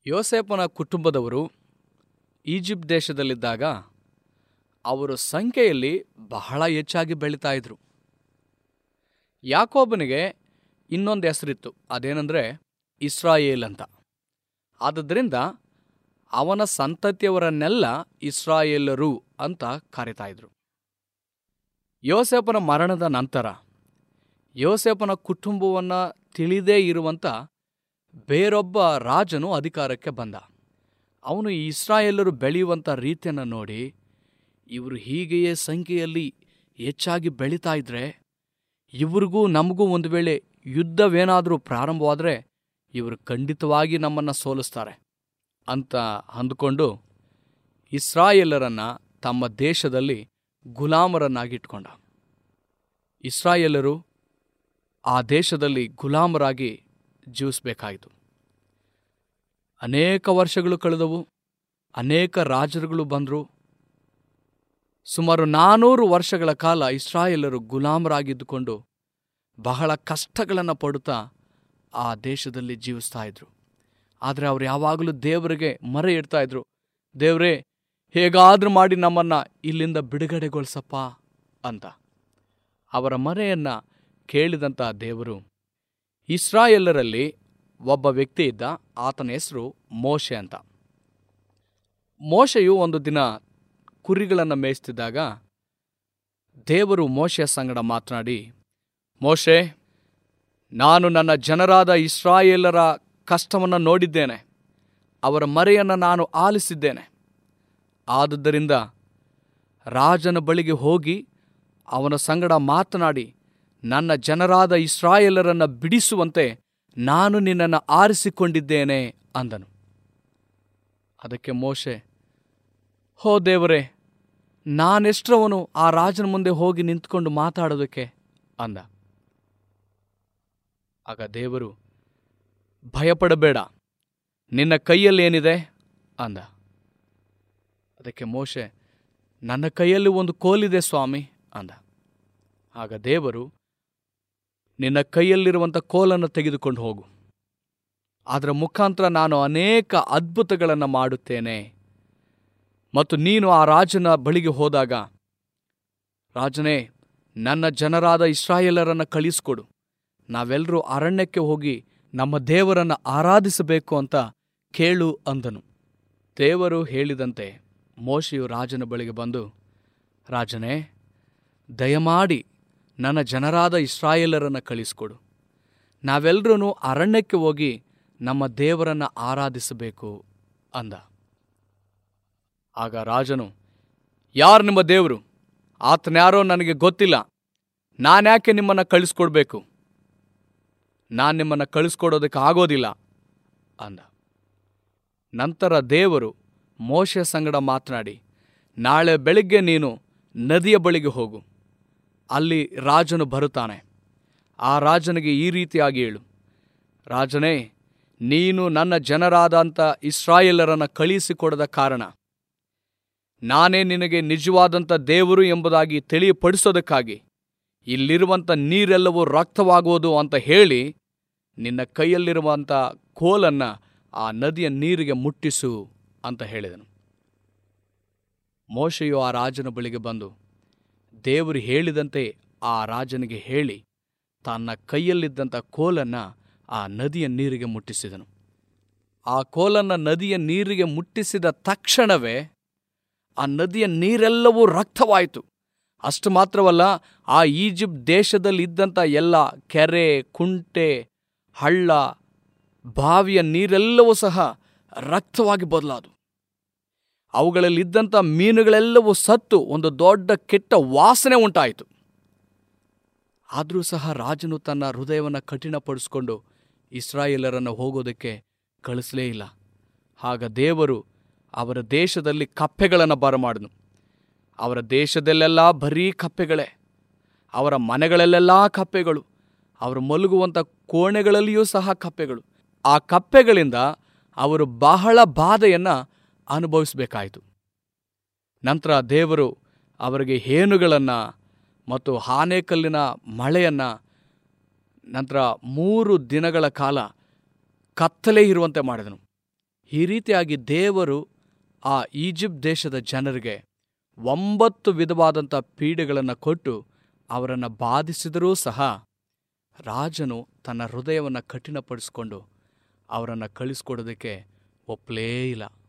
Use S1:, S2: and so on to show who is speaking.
S1: ಯೋಸೇಫನ ಕುಟುಂಬದವರು ಈಜಿಪ್ಟ್ ದೇಶದಲ್ಲಿದ್ದಾಗ ಅವರು ಸಂಖ್ಯೆಯಲ್ಲಿ ಬಹಳ ಹೆಚ್ಚಾಗಿ ಬೆಳೀತಾ ಇದ್ರು ಯಾಕೋಬನಿಗೆ ಇನ್ನೊಂದು ಹೆಸರಿತ್ತು ಅದೇನೆಂದರೆ ಇಸ್ರಾಯೇಲ್ ಅಂತ ಆದದ್ರಿಂದ ಅವನ ಸಂತತಿಯವರನ್ನೆಲ್ಲ ಇಸ್ರಾಯೇಲರು ಅಂತ ಕರೀತಾ ಇದ್ರು ಯೋಸೇಫನ ಮರಣದ ನಂತರ ಯೋಸೇಫನ ಕುಟುಂಬವನ್ನು ತಿಳಿದೇ ಇರುವಂಥ ಬೇರೊಬ್ಬ ರಾಜನು ಅಧಿಕಾರಕ್ಕೆ ಬಂದ ಅವನು ಈ ಇಸ್ರಾಯೇಲರು ಬೆಳೆಯುವಂಥ ರೀತಿಯನ್ನು ನೋಡಿ ಇವರು ಹೀಗೆಯೇ ಸಂಖ್ಯೆಯಲ್ಲಿ ಹೆಚ್ಚಾಗಿ ಬೆಳೀತಾ ಇದ್ರೆ ಇವ್ರಿಗೂ ನಮಗೂ ಒಂದು ವೇಳೆ ಯುದ್ಧವೇನಾದರೂ ಪ್ರಾರಂಭವಾದರೆ ಇವರು ಖಂಡಿತವಾಗಿ ನಮ್ಮನ್ನು ಸೋಲಿಸ್ತಾರೆ ಅಂತ ಅಂದುಕೊಂಡು ಇಸ್ರಾಯೇಲರನ್ನ ತಮ್ಮ ದೇಶದಲ್ಲಿ ಗುಲಾಮರನ್ನಾಗಿಟ್ಕೊಂಡ ಇಸ್ರಾಯೇಲರು ಆ ದೇಶದಲ್ಲಿ ಗುಲಾಮರಾಗಿ ಜೀವಿಸಬೇಕಾಯಿತು ಅನೇಕ ವರ್ಷಗಳು ಕಳೆದವು ಅನೇಕ ರಾಜರುಗಳು ಬಂದರು ಸುಮಾರು ನಾನೂರು ವರ್ಷಗಳ ಕಾಲ ಇಸ್ರಾಯೇಲರು ಗುಲಾಮರಾಗಿದ್ದುಕೊಂಡು ಬಹಳ ಕಷ್ಟಗಳನ್ನು ಪಡುತ್ತಾ ಆ ದೇಶದಲ್ಲಿ ಜೀವಿಸ್ತಾ ಇದ್ರು ಆದರೆ ಅವ್ರು ಯಾವಾಗಲೂ ದೇವರಿಗೆ ಮರೆ ಇಡ್ತಾ ಇದ್ರು ದೇವರೇ ಹೇಗಾದ್ರೂ ಮಾಡಿ ನಮ್ಮನ್ನ ಇಲ್ಲಿಂದ ಬಿಡುಗಡೆಗೊಳಿಸಪ್ಪ ಅಂತ ಅವರ ಮರೆಯನ್ನ ಕೇಳಿದಂಥ ದೇವರು ಇಸ್ರಾಯೇಲರಲ್ಲಿ ಒಬ್ಬ ವ್ಯಕ್ತಿ ಇದ್ದ ಆತನ ಹೆಸರು ಮೋಶೆ ಅಂತ ಮೋಶೆಯು ಒಂದು ದಿನ ಕುರಿಗಳನ್ನು ಮೇಯಿಸ್ತಿದ್ದಾಗ ದೇವರು ಮೋಶೆಯ ಸಂಗಡ ಮಾತನಾಡಿ ಮೋಶೆ ನಾನು ನನ್ನ ಜನರಾದ ಇಸ್ರಾಯೇಲರ ಕಷ್ಟವನ್ನು ನೋಡಿದ್ದೇನೆ ಅವರ ಮರೆಯನ್ನು ನಾನು ಆಲಿಸಿದ್ದೇನೆ ಆದುದರಿಂದ ರಾಜನ ಬಳಿಗೆ ಹೋಗಿ ಅವನ ಸಂಗಡ ಮಾತನಾಡಿ ನನ್ನ ಜನರಾದ ಇಸ್ರಾಯೇಲರನ್ನು ಬಿಡಿಸುವಂತೆ ನಾನು ನಿನ್ನನ್ನು ಆರಿಸಿಕೊಂಡಿದ್ದೇನೆ ಅಂದನು ಅದಕ್ಕೆ ಮೋಶೆ ಹೋ ದೇವರೇ ನಾನೆಷ್ಟರವನು ಆ ರಾಜನ ಮುಂದೆ ಹೋಗಿ ನಿಂತ್ಕೊಂಡು ಮಾತಾಡೋದಕ್ಕೆ ಅಂದ ಆಗ ದೇವರು ಭಯಪಡಬೇಡ ನಿನ್ನ ಕೈಯಲ್ಲೇನಿದೆ ಅಂದ ಅದಕ್ಕೆ ಮೋಶೆ ನನ್ನ ಕೈಯಲ್ಲಿ ಒಂದು ಕೋಲಿದೆ ಸ್ವಾಮಿ ಅಂದ ಆಗ ದೇವರು ನಿನ್ನ ಕೈಯಲ್ಲಿರುವಂಥ ಕೋಲನ್ನು ತೆಗೆದುಕೊಂಡು ಹೋಗು ಅದರ ಮುಖಾಂತರ ನಾನು ಅನೇಕ ಅದ್ಭುತಗಳನ್ನು ಮಾಡುತ್ತೇನೆ ಮತ್ತು ನೀನು ಆ ರಾಜನ ಬಳಿಗೆ ಹೋದಾಗ ರಾಜನೇ ನನ್ನ ಜನರಾದ ಇಸ್ರಾಯೇಲರನ್ನು ಕಳಿಸ್ಕೊಡು ನಾವೆಲ್ಲರೂ ಅರಣ್ಯಕ್ಕೆ ಹೋಗಿ ನಮ್ಮ ದೇವರನ್ನು ಆರಾಧಿಸಬೇಕು ಅಂತ ಕೇಳು ಅಂದನು ದೇವರು ಹೇಳಿದಂತೆ ಮೋಶೆಯು ರಾಜನ ಬಳಿಗೆ ಬಂದು ರಾಜನೇ ದಯಮಾಡಿ ನನ್ನ ಜನರಾದ ಇಸ್ರಾಯೇಲರನ್ನು ಕಳಿಸ್ಕೊಡು ನಾವೆಲ್ಲರೂ ಅರಣ್ಯಕ್ಕೆ ಹೋಗಿ ನಮ್ಮ ದೇವರನ್ನು ಆರಾಧಿಸಬೇಕು ಅಂದ ಆಗ ರಾಜನು ಯಾರು ನಿಮ್ಮ ದೇವರು ಆತನ್ಯಾರೋ ನನಗೆ ಗೊತ್ತಿಲ್ಲ ನಾನ್ಯಾಕೆ ನಿಮ್ಮನ್ನು ಕಳಿಸ್ಕೊಡ್ಬೇಕು ನಾನು ನಿಮ್ಮನ್ನು ಕಳಿಸ್ಕೊಡೋದಕ್ಕೆ ಆಗೋದಿಲ್ಲ ಅಂದ ನಂತರ ದೇವರು ಮೋಶೆ ಸಂಗಡ ಮಾತನಾಡಿ ನಾಳೆ ಬೆಳಿಗ್ಗೆ ನೀನು ನದಿಯ ಬಳಿಗೆ ಹೋಗು ಅಲ್ಲಿ ರಾಜನು ಬರುತ್ತಾನೆ ಆ ರಾಜನಿಗೆ ಈ ರೀತಿಯಾಗಿ ಹೇಳು ರಾಜನೇ ನೀನು ನನ್ನ ಜನರಾದಂಥ ಇಸ್ರಾಯೇಲರನ್ನು ಕಳಿಸಿಕೊಡದ ಕಾರಣ ನಾನೇ ನಿನಗೆ ನಿಜವಾದಂಥ ದೇವರು ಎಂಬುದಾಗಿ ತಿಳಿಯಪಡಿಸೋದಕ್ಕಾಗಿ ಇಲ್ಲಿರುವಂಥ ನೀರೆಲ್ಲವೂ ರಕ್ತವಾಗುವುದು ಅಂತ ಹೇಳಿ ನಿನ್ನ ಕೈಯಲ್ಲಿರುವಂಥ ಕೋಲನ್ನು ಆ ನದಿಯ ನೀರಿಗೆ ಮುಟ್ಟಿಸು ಅಂತ ಹೇಳಿದನು ಮೋಶೆಯು ಆ ರಾಜನ ಬಳಿಗೆ ಬಂದು ದೇವರು ಹೇಳಿದಂತೆ ಆ ರಾಜನಿಗೆ ಹೇಳಿ ತನ್ನ ಕೈಯಲ್ಲಿದ್ದಂಥ ಕೋಲನ್ನು ಆ ನದಿಯ ನೀರಿಗೆ ಮುಟ್ಟಿಸಿದನು ಆ ಕೋಲನ್ನು ನದಿಯ ನೀರಿಗೆ ಮುಟ್ಟಿಸಿದ ತಕ್ಷಣವೇ ಆ ನದಿಯ ನೀರೆಲ್ಲವೂ ರಕ್ತವಾಯಿತು ಅಷ್ಟು ಮಾತ್ರವಲ್ಲ ಆ ಈಜಿಪ್ಟ್ ದೇಶದಲ್ಲಿ ಇದ್ದಂಥ ಎಲ್ಲ ಕೆರೆ ಕುಂಟೆ ಹಳ್ಳ ಬಾವಿಯ ನೀರೆಲ್ಲವೂ ಸಹ ರಕ್ತವಾಗಿ ಬದಲಾದವು ಅವುಗಳಲ್ಲಿದ್ದಂಥ ಮೀನುಗಳೆಲ್ಲವೂ ಸತ್ತು ಒಂದು ದೊಡ್ಡ ಕೆಟ್ಟ ವಾಸನೆ ಉಂಟಾಯಿತು ಆದರೂ ಸಹ ರಾಜನು ತನ್ನ ಹೃದಯವನ್ನು ಕಠಿಣಪಡಿಸಿಕೊಂಡು ಇಸ್ರಾಯೇಲರನ್ನು ಹೋಗೋದಕ್ಕೆ ಕಳಿಸಲೇ ಇಲ್ಲ ಆಗ ದೇವರು ಅವರ ದೇಶದಲ್ಲಿ ಕಪ್ಪೆಗಳನ್ನು ಬರಮಾಡನು ಅವರ ದೇಶದಲ್ಲೆಲ್ಲ ಬರೀ ಕಪ್ಪೆಗಳೇ ಅವರ ಮನೆಗಳಲ್ಲೆಲ್ಲ ಕಪ್ಪೆಗಳು ಅವರು ಮಲಗುವಂಥ ಕೋಣೆಗಳಲ್ಲಿಯೂ ಸಹ ಕಪ್ಪೆಗಳು ಆ ಕಪ್ಪೆಗಳಿಂದ ಅವರು ಬಹಳ ಬಾಧೆಯನ್ನು ಅನುಭವಿಸಬೇಕಾಯಿತು ನಂತರ ದೇವರು ಅವರಿಗೆ ಹೇನುಗಳನ್ನು ಮತ್ತು ಆನೆಕಲ್ಲಿನ ಮಳೆಯನ್ನು ನಂತರ ಮೂರು ದಿನಗಳ ಕಾಲ ಕತ್ತಲೇ ಇರುವಂತೆ ಮಾಡಿದನು ಈ ರೀತಿಯಾಗಿ ದೇವರು ಆ ಈಜಿಪ್ಟ್ ದೇಶದ ಜನರಿಗೆ ಒಂಬತ್ತು ವಿಧವಾದಂಥ ಪೀಡೆಗಳನ್ನು ಕೊಟ್ಟು ಅವರನ್ನು ಬಾಧಿಸಿದರೂ ಸಹ ರಾಜನು ತನ್ನ ಹೃದಯವನ್ನು ಕಠಿಣಪಡಿಸಿಕೊಂಡು ಅವರನ್ನು ಕಳಿಸ್ಕೊಡೋದಕ್ಕೆ ಒಪ್ಪಲೇ ಇಲ್ಲ